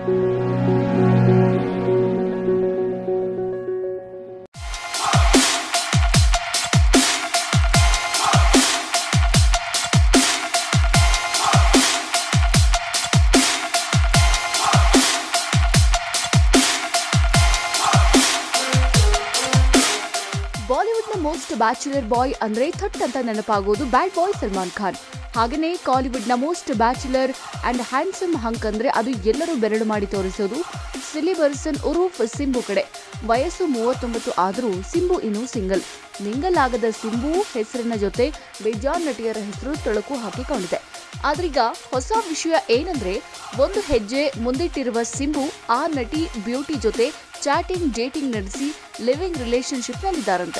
ಬಾಲಿವುಡ್ನ most bachelor ಬಾಯ್ ಅಂದ್ರೆ ಥಟ್ ಅಂತ ನೆನಪಾಗೋದು ಬ್ಯಾಡ್ ಬಾಯ್ ಸಲ್ಮಾನ್ ಖಾನ್ ಹಾಗೆಯೇ ಕಾಲಿವುಡ್ನ most bachelor and handsome hunk ಅಂದ್ರೆ ಅದು ಎಲ್ಲರೂ ಬೆರಳು ಮಾಡಿ ತೋರಿಸೋದು ಸಿಲಿಬರ್ಸನ್ ಉರೂಫ್ ಸಿಂಬು ಕಡೆ ವಯಸ್ಸು ಮೂವತ್ತೊಂಬತ್ತು ಆದರೂ ಸಿಂಬು ಇನ್ನೂ ಸಿಂಗಲ್ ಮಿಂಗಲ್ ಆಗದ ಸಿಂಬು ಹೆಸರಿನ ಜೊತೆ ಬೇಜಾನ್ ನಟಿಯರ ಹೆಸರು ತೊಳಕು ಹಾಕಿಕೊಂಡಿದೆ ಆದ್ರೀಗ ಹೊಸ ವಿಷಯ ಏನಂದ್ರೆ ಒಂದು ಹೆಜ್ಜೆ ಮುಂದಿಟ್ಟಿರುವ ಸಿಂಬು ಆ ನಟಿ ಬ್ಯೂಟಿ ಜೊತೆ ಚಾಟಿಂಗ್ ಡೇಟಿಂಗ್ ನಡೆಸಿ ಲಿವಿಂಗ್ ರಿಲೇಶನ್ಶಿಪ್ನಲ್ಲಿದ್ದಾರಂತೆ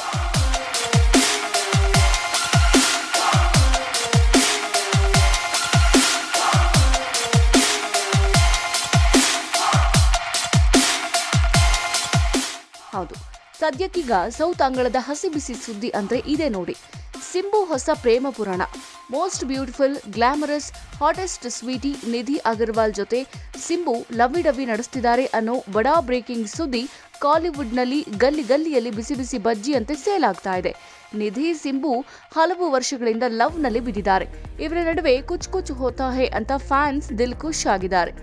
ಹೌದು ಸದ್ಯಕ್ಕೀಗ ಸೌತ್ ಅಂಗಳದ ಹಸಿ ಬಿಸಿ ಸುದ್ದಿ ಅಂದ್ರೆ ಇದೆ ನೋಡಿ ಸಿಂಬು ಹೊಸ ಪ್ರೇಮ ಪುರಾಣ most beautiful glamorous hottest sweetie Nidhi Agarwal ಜೊತೆ ಸಿಂಬು ಲವ್ವಿ ಡವ್ವಿ ನಡೆಸ್ತಿದ್ದಾರೆ ಅನ್ನೋ ಬಡಾ ಬ್ರೇಕಿಂಗ್ ಸುದ್ದಿ ಕಾಲಿವುಡ್ನಲ್ಲಿ ಗಲ್ಲಿ ಗಲ್ಲಿಯಲ್ಲಿ ಬಿಸಿ ಬಿಸಿ ಬಜ್ಜಿಯಂತೆ ಸೇಲ್ ಆಗ್ತಾ ಇದೆ ನಿಧಿ ಸಿಂಬು ಹಲವು ವರ್ಷಗಳಿಂದ ಲವ್ನಲ್ಲಿ ಬಿದ್ದಿದ್ದಾರೆ ಇವರ ನಡುವೆ ಕುಚ್ ಕುಚ್ ಹೋತಾ ಹೇ ಅಂತ ಫ್ಯಾನ್ಸ್ ದಿಲ್ ಖುಷ್ ಆಗಿದ್ದಾರೆ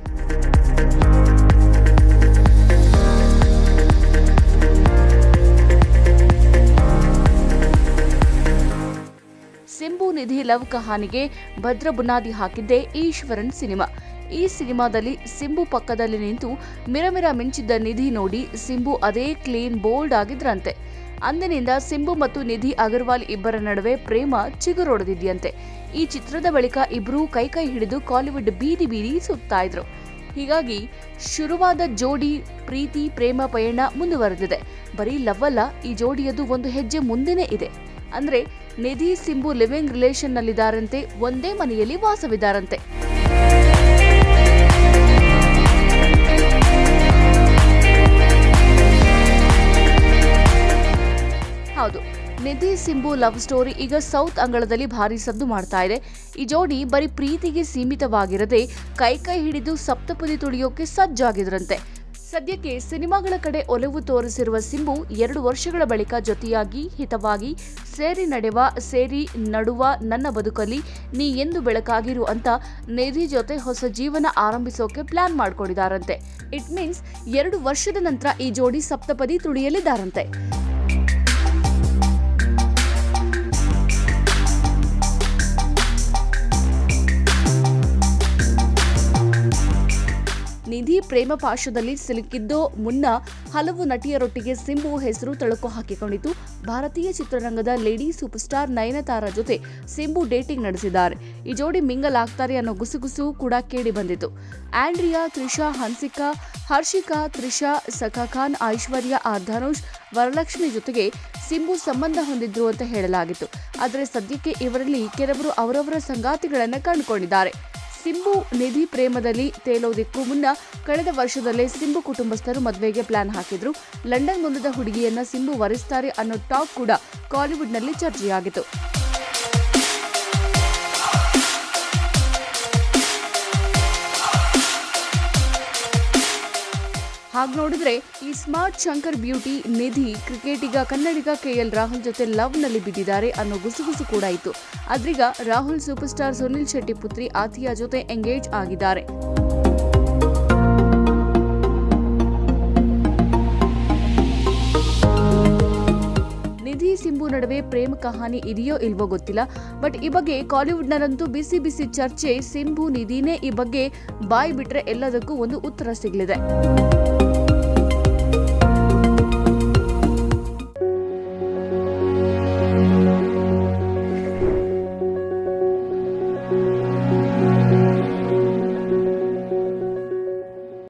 ಸಿಂಬು ನಿಧಿ ಲವ್ ಕಹಾನಿಗೆ ಭದ್ರ ಬುನಾದಿ ಹಾಕಿದ್ದೇ ಈಶ್ವರನ್ ಸಿನಿಮಾ ಈ ಸಿನಿಮಾದಲ್ಲಿ ಸಿಂಬು ಪಕ್ಕದಲ್ಲಿ ನಿಂತು ಮಿರಮಿರ ಮಿಂಚಿದ್ದ ನಿಧಿ ನೋಡಿ ಸಿಂಬು ಅದೇ ಕ್ಲೀನ್ ಬೋಲ್ಡ್ ಆಗಿದ್ರಂತೆ ಅಂದಿನಿಂದ ಸಿಂಬು ಮತ್ತು ನಿಧಿ ಅಗರ್ವಾಲ್ ಇಬ್ಬರ ನಡುವೆ ಪ್ರೇಮ ಚಿಗುರೊಡೆದಿದ್ಯಂತೆ ಈ ಚಿತ್ರದ ಬಳಿಕ ಇಬ್ರೂ ಕೈ ಕೈ ಹಿಡಿದು ಕಾಲಿವುಡ್ ಬೀದಿ ಬೀದಿ ಸುತ್ತಾ ಇದ್ರು ಹೀಗಾಗಿ ಶುರುವಾದ ಜೋಡಿ ಪ್ರೀತಿ ಪ್ರೇಮ ಪಯಣ ಮುಂದುವರೆದಿದೆ ಬರೀ ಲವ್ ಅಲ್ಲ ಈ ಜೋಡಿಯದು ಒಂದು ಹೆಜ್ಜೆ ಮುಂದೆನೇ ಇದೆ ಅಂದ್ರೆ ನಿಧಿ ಸಿಂಬು ಲಿವಿಂಗ್ ರಿಲೇಷನ್ ನಲ್ಲಿದ್ದಾರಂತೆ ಒಂದೇ ಮನೆಯಲ್ಲಿ ವಾಸವಿದ್ದಾರಂತೆ ಹೌದು ನಿಧಿ ಸಿಂಬು ಲವ್ ಸ್ಟೋರಿ ಈಗ ಸೌತ್ ಅಂಗಳದಲ್ಲಿ ಭಾರಿ ಸದ್ದು ಮಾಡ್ತಾ ಇದೆ ಈ ಜೋಡಿ ಬರೀ ಪ್ರೀತಿಗೆ ಸೀಮಿತವಾಗಿರದೆ ಕೈ ಕೈ ಹಿಡಿದು ಸಪ್ತಪದಿ ತುಳಿಯೋಕೆ ಸಜ್ಜಾಗಿದ್ರಂತೆ ಸದ್ಯಕ್ಕೆ ಸಿನಿಮಾಗಳ ಕಡೆ ಒಲವು ತೋರಿಸಿರುವ ಸಿಂಬು ಎರಡು ವರ್ಷಗಳ ಬಳಿಕ ಜೊತೆಯಾಗಿ ಹಿತವಾಗಿ ಸೇರಿ ನಡೆವ ಸೇರಿ ನಡುವ ನನ್ನ ಬದುಕಲ್ಲಿ ನೀ ಎಂದು ಬೆಳಕಾಗಿರು ಅಂತ ನಿಧಿ ಜೊತೆ ಹೊಸ ಜೀವನ ಆರಂಭಿಸೋಕೆ ಪ್ಲಾನ್ ಮಾಡ್ಕೊಂಡಿದ್ದಾರಂತೆ ಇಟ್ ಮೀನ್ಸ್ ಎರಡು ವರ್ಷದ ನಂತರ ಈ ಜೋಡಿ ಸಪ್ತಪದಿ ತುಳಿಯಲಿದ್ದಾರಂತೆ ನಿಧಿ ಪ್ರೇಮ ಪಾಶದಲ್ಲಿ ಸಿಲುಕಿದ್ದೋ ಮುನ್ನ ಹಲವು ನಟಿಯರೊಟ್ಟಿಗೆ ಸಿಂಬು ಹೆಸರು ತಳುಕು ಹಾಕಿಕೊಂಡಿದ್ದು ಭಾರತೀಯ ಚಿತ್ರರಂಗದ ಲೇಡಿ ಸೂಪರ್ ಸ್ಟಾರ್ ನಯನತಾರ ಜೊತೆ ಸಿಂಬು ಡೇಟಿಂಗ್ ನಡೆಸಿದ್ದಾರೆ ಈ ಜೋಡಿ ಮಿಂಗಲ್ ಆಗ್ತಾರೆ ಅನ್ನೋ ಗುಸುಗುಸು ಕೂಡ ಕೇಳಿ ಬಂದಿತ್ತು ಆಂಡ್ರಿಯಾ ತ್ರಿಷಾ ಹನ್ಸಿಕಾ ಹರ್ಷಿಕಾ ತ್ರಿಷಾ ಸಖಾ ಖಾನ್ ಐಶ್ವರ್ಯ ಆರ್ ಧನುಷ್ ವರಲಕ್ಷ್ಮಿ ಜೊತೆಗೆ ಸಿಂಬು ಸಂಬಂಧ ಹೊಂದಿದ್ರು ಅಂತ ಹೇಳಲಾಗಿತ್ತು ಆದರೆ ಸದ್ಯಕ್ಕೆ ಇವರಲ್ಲಿ ಕೆಲವರು ಅವರವರ ಸಂಗಾತಿಗಳನ್ನ ಕಂಡುಕೊಂಡಿದ್ದಾರೆ ಸಿಂಬು ನಿಧಿ ಪ್ರೇಮದಲ್ಲಿ ತೇಲೋದಿಕ್ಕೂ ಮುನ್ನ ಕಳೆದ ವರ್ಷದಲ್ಲೇ ಸಿಂಬು ಕುಟುಂಬಸ್ಥರು ಮದುವೆಗೆ ಪ್ಲಾನ್ ಹಾಕಿದ್ರು ಲಂಡನ್ ಮೂಲದ ಹುಡುಗಿಯನ್ನ ಸಿಂಬು ವರಿಸ್ತಾರೆ ಅನ್ನೋ ಟಾಕ್ ಕೂಡ ಕಾಲಿವುಡ್ನಲ್ಲಿ ಚರ್ಚೆಯಾಗಿತ್ತು ಹಾಗೆ ನೋಡಿದ್ರೆ ಈ ಸ್ಮಾರ್ಟ್ ಶಂಕರ್ ಬ್ಯೂಟಿ ನಿಧಿ ಕ್ರಿಕೆಟಿಗ ಕನ್ನಡಿಗ ಕೆಎಲ್ ರಾಹುಲ್ ಜೊತೆ ಲವ್ ನಲ್ಲಿ ಬಿದ್ದಿದ್ದಾರೆ ಅನ್ನೋ ಗುಸುಗುಸು ಕೂಡ ಇತ್ತು ಆದ್ರೀಗ ರಾಹುಲ್ ಸೂಪರ್ ಸ್ಟಾರ್ ಸುನಿಲ್ ಶೆಟ್ಟಿ ಪುತ್ರಿ ಆಥಿಯಾ ಜೊತೆ ಎಂಗೇಜ್ ಆಗಿದ್ದಾರೆ ನಿಧಿ ಸಿಂಬು ನಡುವೆ ಪ್ರೇಮ ಕಹಾನಿ ಇದೆಯೋ ಇಲ್ವೋ ಗೊತ್ತಿಲ್ಲ ಬಟ್ ಈ ಬಗ್ಗೆ ಕಾಲಿವುಡ್ನಲ್ಲಂತೂ ಬಿಸಿ ಬಿಸಿ ಚರ್ಚೆ ಸಿಂಬು ನಿಧಿನೇ ಈ ಬಗ್ಗೆ ಬಾಯ್ ಬಿಟ್ರೆ ಎಲ್ಲದಕ್ಕೂ ಒಂದು ಉತ್ತರ ಸಿಗಲಿದೆ